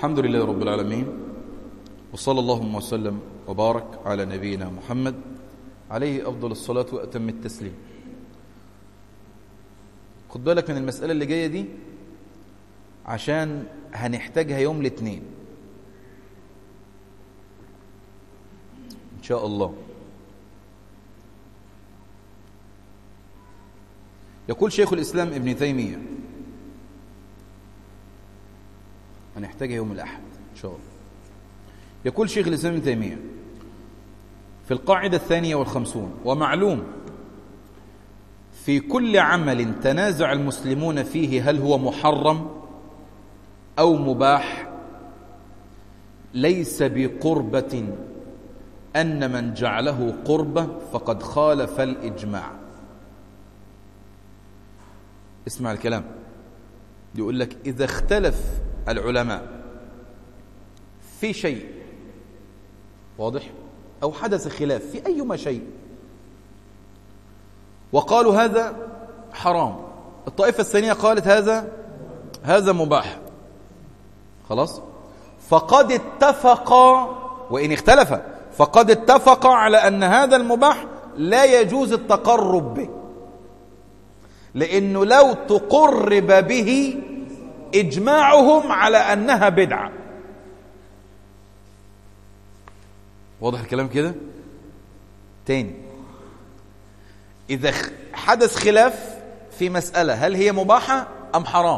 الحمد لله رب العالمين وصلى اللهم وسلم وبارك على نبينا محمد عليه أفضل الصلاة وأتم التسليم خد بالك من المسألة اللي جاية دي عشان هنحتاجها يوم الاثنين إن شاء الله يقول شيخ الإسلام ابن تيمية هنحتاجها يوم الأحد إن شاء الله يقول شيخ الإسلام ابن تيمية في القاعدة الثانية والخمسون ومعلوم في كل عمل تنازع المسلمون فيه هل هو محرم أو مباح ليس بقربة أن من جعله قربة فقد خالف الإجماع اسمع الكلام يقول لك إذا اختلف العلماء في شيء واضح أو حدث خلاف في أيما شيء وقالوا هذا حرام الطائفة الثانية قالت هذا هذا مباح خلاص فقد اتفقا وإن اختلفا فقد اتفقا على أن هذا المباح لا يجوز التقرب به لأنه لو تقرب به إجماعهم على أنها بدعة واضح الكلام كده تاني إذا حدث خلاف في مسألة هل هي مباحة أم حرام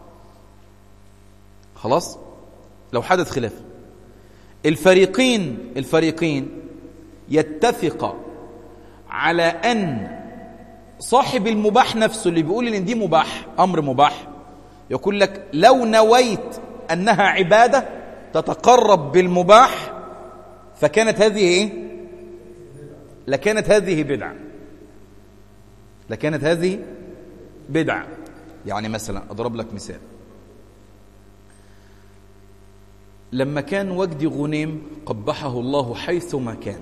خلاص لو حدث خلاف الفريقين الفريقين يتفق على أن صاحب المباح نفسه اللي بيقول ان دي مباح امر مباح يقول لك لو نويت انها عباده تتقرب بالمباح فكانت هذه ايه لكانت هذه بدعه لكانت هذه بدعه يعني مثلا اضرب لك مثال لما كان وجدي غنيم قبحه الله حيثما كان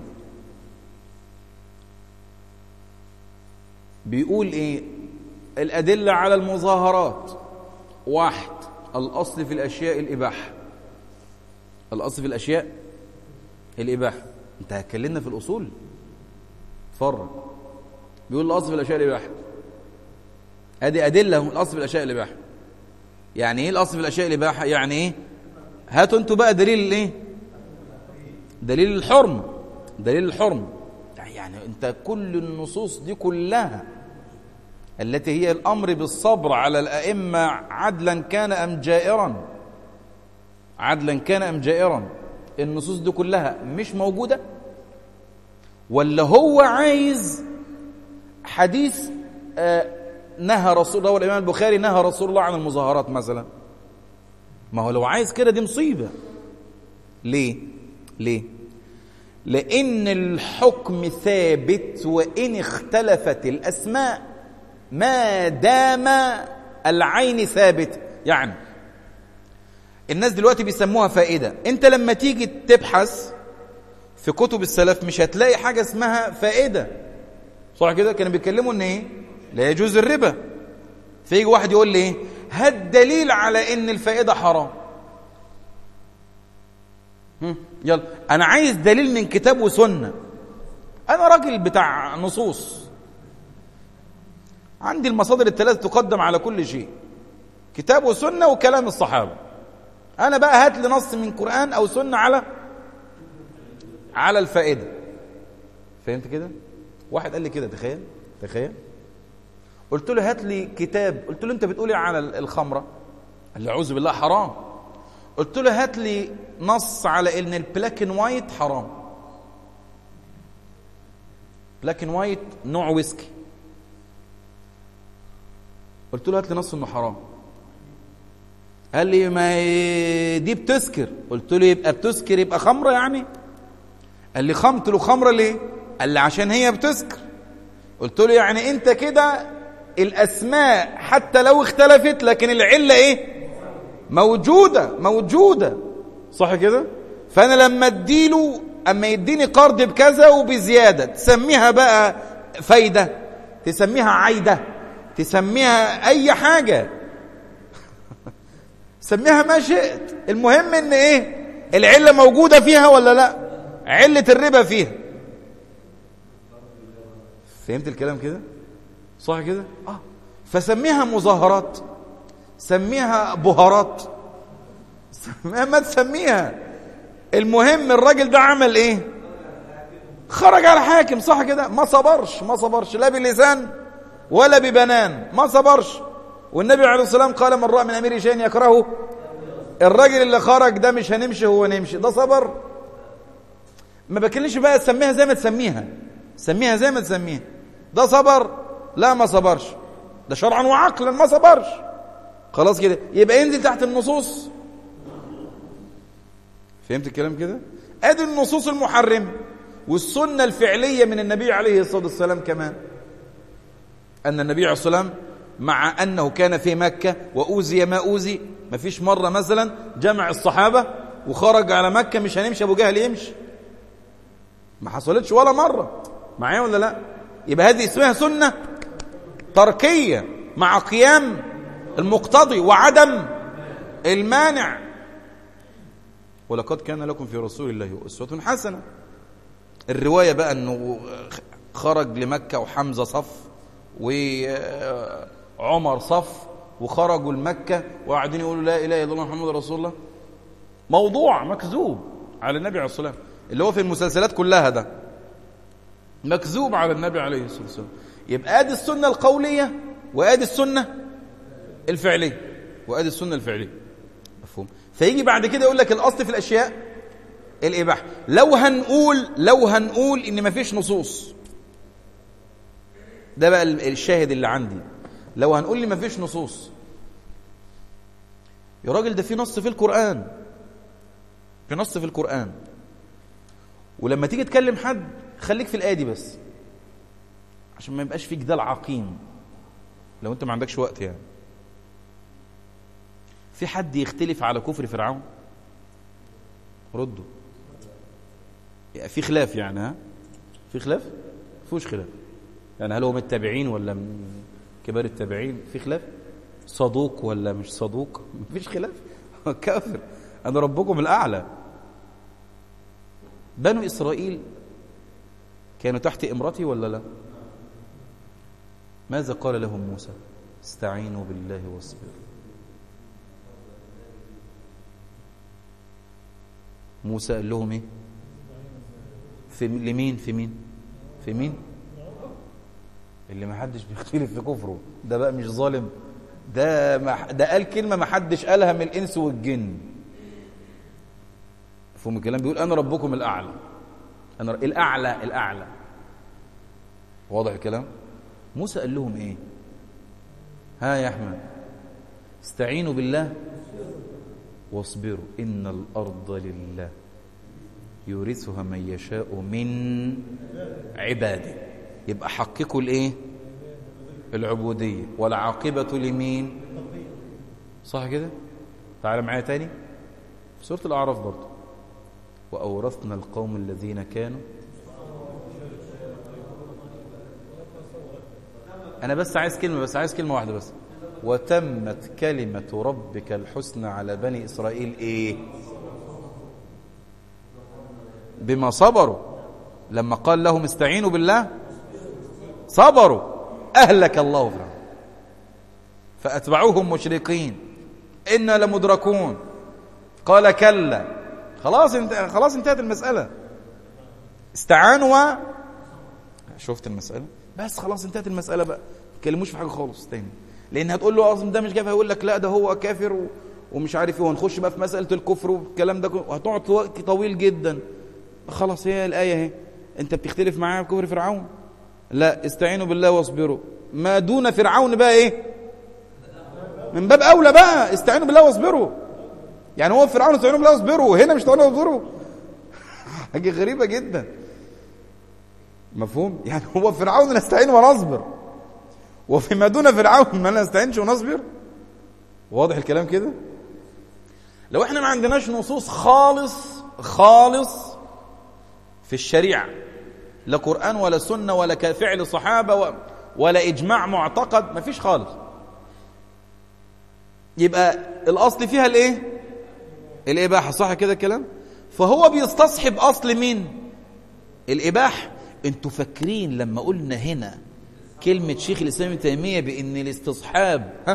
بيقول ايه الأدلة على المظاهرات واحد الأصل في الأشياء الإباحة الأصل في الأشياء الإباحة أنت هتكلمنا في الأصول اتفرج بيقول الأصل في الأشياء الإباحة هذه أدلة الأصل في الأشياء الإباحة يعني إيه الأصل في الأشياء الإباحة يعني إيه هاتوا أنتوا بقى دليل الإيه دليل الحرم دليل الحرم يعني انت كل النصوص دي كلها التي هي الامر بالصبر على الائمه عدلا كان ام جائرا عدلا كان ام جائرا النصوص دي كلها مش موجوده ولا هو عايز حديث آه نهى رسول الله والامام البخاري نهى رسول الله عن المظاهرات مثلا ما هو لو عايز كده دي مصيبه ليه ليه لأن الحكم ثابت وإن اختلفت الأسماء ما دام العين ثابت يعني الناس دلوقتي بيسموها فائدة انت لما تيجي تبحث في كتب السلف مش هتلاقي حاجة اسمها فائدة صح كده كانوا بيتكلموا ان ايه لا يجوز الربا فيجي واحد يقول لي ايه هات دليل على ان الفائدة حرام يلا انا عايز دليل من كتاب وسنه انا راجل بتاع نصوص عندي المصادر الثلاثه تقدم على كل شيء كتاب وسنه وكلام الصحابه انا بقى هات لي نص من قران او سنه على على الفائده فهمت كده واحد قال لي كده تخيل تخيل قلت له هات لي كتاب قلت له انت بتقولي على الخمره قال لي اعوذ بالله حرام قلت له هات لي نص على ان البلاك اند وايت حرام بلاك اند وايت نوع ويسكي قلت له هات لي نص انه حرام قال لي ما دي بتسكر قلت له يبقى بتسكر يبقى خمره يعني قال لي خمت له خمره ليه قال لي عشان هي بتسكر قلت له يعني انت كده الاسماء حتى لو اختلفت لكن العله ايه موجودة موجودة صح كده فأنا لما اديله أما يديني قرض بكذا وبزيادة تسميها بقى فايدة تسميها عايدة تسميها أي حاجة سميها ما شئت المهم ان ايه العلة موجودة فيها ولا لا علة الربا فيها فهمت الكلام كده صح كده اه فسميها مظاهرات سميها بهارات سميها ما تسميها المهم الراجل ده عمل ايه خرج على حاكم صح كده ما صبرش ما صبرش لا بلسان ولا ببنان ما صبرش والنبي عليه الصلاة والسلام قال من رأى من أمير شيء يكرهه الراجل اللي خرج ده مش هنمشي هو نمشي ده صبر ما بكلمش بقى تسميها زي ما تسميها سميها زي ما تسميها ده صبر لا ما صبرش ده شرعا وعقلا ما صبرش خلاص كده يبقى ينزل تحت النصوص فهمت الكلام كده ادي النصوص المحرمه والسنه الفعليه من النبي عليه الصلاه والسلام كمان ان النبي عليه الصلاه والسلام مع انه كان في مكه واوذي ما اوذي ما فيش مره مثلا جمع الصحابه وخرج على مكه مش هنمشي ابو جهل يمشي ما حصلتش ولا مره معايا ولا لا يبقى هذه اسمها سنه تركيه مع قيام المقتضي وعدم المانع ولقد كان لكم في رسول الله أسوة حسنة الرواية بقى أنه خرج لمكة وحمزة صف وعمر صف وخرجوا لمكة وقاعدين يقولوا لا إله إلا الله محمد رسول الله موضوع مكذوب على النبي عليه الصلاة والسلام اللي هو في المسلسلات كلها ده مكذوب على النبي عليه الصلاة والسلام يبقى ادي السنة القولية وادي السنة الفعلية وادي السنة الفعلية مفهوم فيجي بعد كده يقول لك الاصل في الاشياء الاباحه لو هنقول لو هنقول ان مفيش نصوص ده بقى الشاهد اللي عندي لو هنقول ان مفيش نصوص يا راجل ده في نص في القران في نص في القران ولما تيجي تكلم حد خليك في الايه دي بس عشان ما يبقاش في جدال عقيم لو انت ما عندكش وقت يعني في حد يختلف على كفر فرعون ردوا يعني في خلاف يعني ها في خلاف فيهوش خلاف يعني هل هو من التابعين ولا من كبار التابعين في خلاف صدوق ولا مش صدوق مفيش خلاف كافر انا ربكم الاعلى بنو اسرائيل كانوا تحت امرتي ولا لا ماذا قال لهم موسى استعينوا بالله واصبروا موسى قال لهم ايه في لمين في مين في مين اللي ما حدش بيختلف في كفره ده بقى مش ظالم ده ما ده قال كلمه ما حدش قالها من الانس والجن مفهوم الكلام بيقول انا ربكم الاعلى انا الاعلى الاعلى واضح الكلام موسى قال لهم ايه ها يا احمد استعينوا بالله واصبروا إن الأرض لله يورثها من يشاء من عباده يبقى حققوا الايه العبودية والعاقبة لمين صح كده تعال معايا تاني في سورة الأعراف برضه وأورثنا القوم الذين كانوا أنا بس عايز كلمة بس عايز كلمة واحدة بس وتمت كلمة ربك الحسنى على بني إسرائيل إيه بما صبروا لما قال لهم استعينوا بالله صبروا أهلك الله فرعون فأتبعوهم مشرقين إنا لمدركون قال كلا خلاص انت خلاص انتهت المسألة استعانوا و... شفت المسألة بس خلاص انتهت المسألة بقى ما تكلموش في حاجة خالص تاني لان هتقول له اصلا ده مش كافر هيقول لك لا ده هو كافر و... ومش عارف ايه وهنخش بقى في مساله الكفر والكلام ده وهتقعد وقت طويل جدا خلاص هي الايه اهي انت بتختلف معايا بكفر فرعون لا استعينوا بالله واصبروا ما دون فرعون بقى ايه من باب اولى بقى استعينوا بالله واصبروا يعني هو فرعون استعينوا بالله واصبروا هنا مش استعينوا واصبروا حاجه غريبه جدا مفهوم يعني هو فرعون نستعين ونصبر وفيما دون فرعون ما نستعينش ونصبر واضح الكلام كده لو احنا ما عندناش نصوص خالص خالص في الشريعة لا قرآن ولا سنة ولا فعل صحابة ولا إجماع معتقد ما فيش خالص يبقى الأصل فيها الإيه الإباحة صح كده الكلام فهو بيستصحب أصل مين الإباحة انتوا فاكرين لما قلنا هنا كلمة شيخ الإسلام ابن تيمية بأن الاستصحاب ها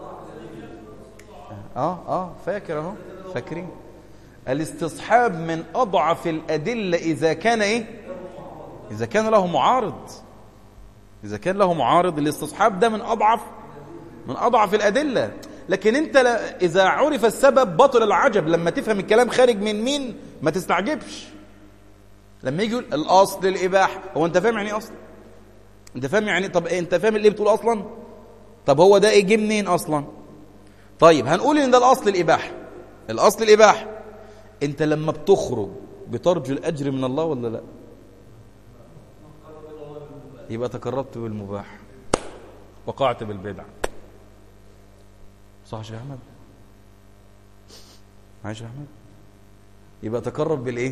اه اه فاكر اهو فاكرين الاستصحاب من أضعف الأدلة إذا كان إيه إذا كان له معارض إذا كان له معارض الاستصحاب ده من أضعف من أضعف الأدلة لكن أنت لا إذا عرف السبب بطل العجب لما تفهم الكلام خارج من مين ما تستعجبش لما يجي يقول الأصل الإباحة هو أنت فاهم يعني إيه أصل أنت فاهم يعني طب إيه أنت فاهم اللي بتقول أصلا طب هو ده إيه جه منين أصلا طيب هنقول إن ده الأصل الإباحة الأصل الإباحة أنت لما بتخرج بترجو الأجر من الله ولا لا يبقى تقربت بالمباح وقعت بالبدع صح يا شيخ احمد معايا يا احمد يبقى تقرب بالايه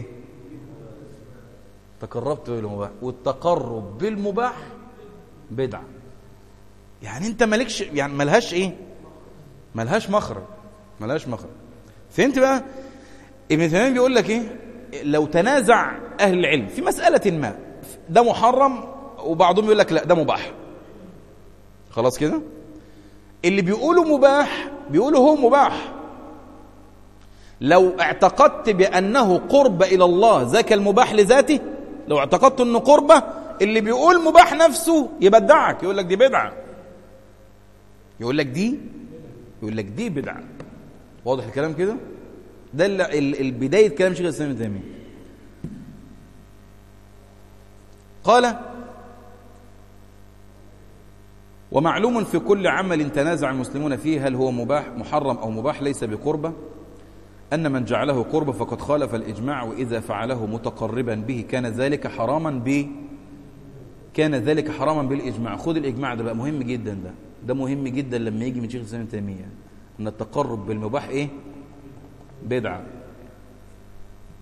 تقربت بالمباح والتقرب بالمباح بدعه يعني انت مالكش يعني ملهاش ايه ملهاش مخرج ملهاش مخرج فهمت بقى ابن تيميه بيقول لك ايه لو تنازع اهل العلم في مساله ما ده محرم وبعضهم يقول لك لا ده مباح خلاص كده اللي بيقولوا مباح بيقولوا هو مباح لو اعتقدت بأنه قرب إلى الله ذاك المباح لذاته لو اعتقدت أنه قربة اللي بيقول مباح نفسه يبدعك يقول لك دي بدعة يقول لك دي يقول لك دي بدعة واضح الكلام كده ده البداية كلام شيخ الإسلام ابن تيمية قال ومعلوم في كل عمل تنازع المسلمون فيه هل هو مباح محرم أو مباح ليس بقربة أن من جعله قربة فقد خالف الإجماع وإذا فعله متقربا به كان ذلك حراما ب كان ذلك حراما بالإجماع خذ الإجماع ده بقى مهم جدا ده ده مهم جدا لما يجي من شيخ الإسلام ابن تيمية أن التقرب بالمباح إيه بدعة